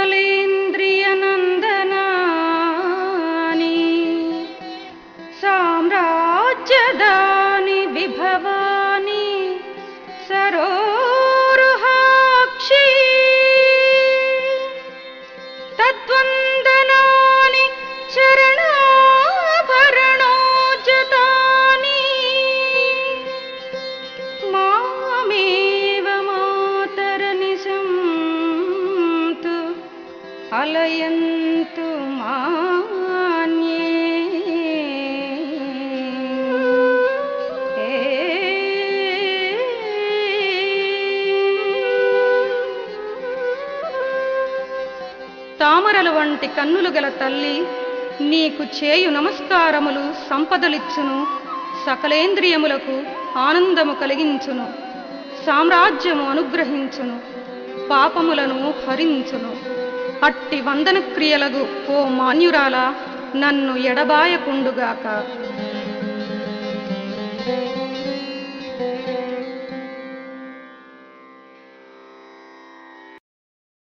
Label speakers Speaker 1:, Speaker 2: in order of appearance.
Speaker 1: సకలేంద్రియనందనాని సామ్రాజ్యదాని విభవాని సరోరుహాక్షి తద్వందనాని చరణాభరణోజతాని మామేవ మాతరనిశంతు అలయంతు మాన్యే తామరల వంటి కన్నులు గల తల్లి నీకు చేయు నమస్కారములు సంపదలిచ్చును సకలేంద్రియములకు ఆనందము కలిగించును సామ్రాజ్యము అనుగ్రహించును పాపములను హరించును అట్టి వందన క్రియలకు ఓ మాన్యురాల నన్ను ఎడబాయకుండుగాక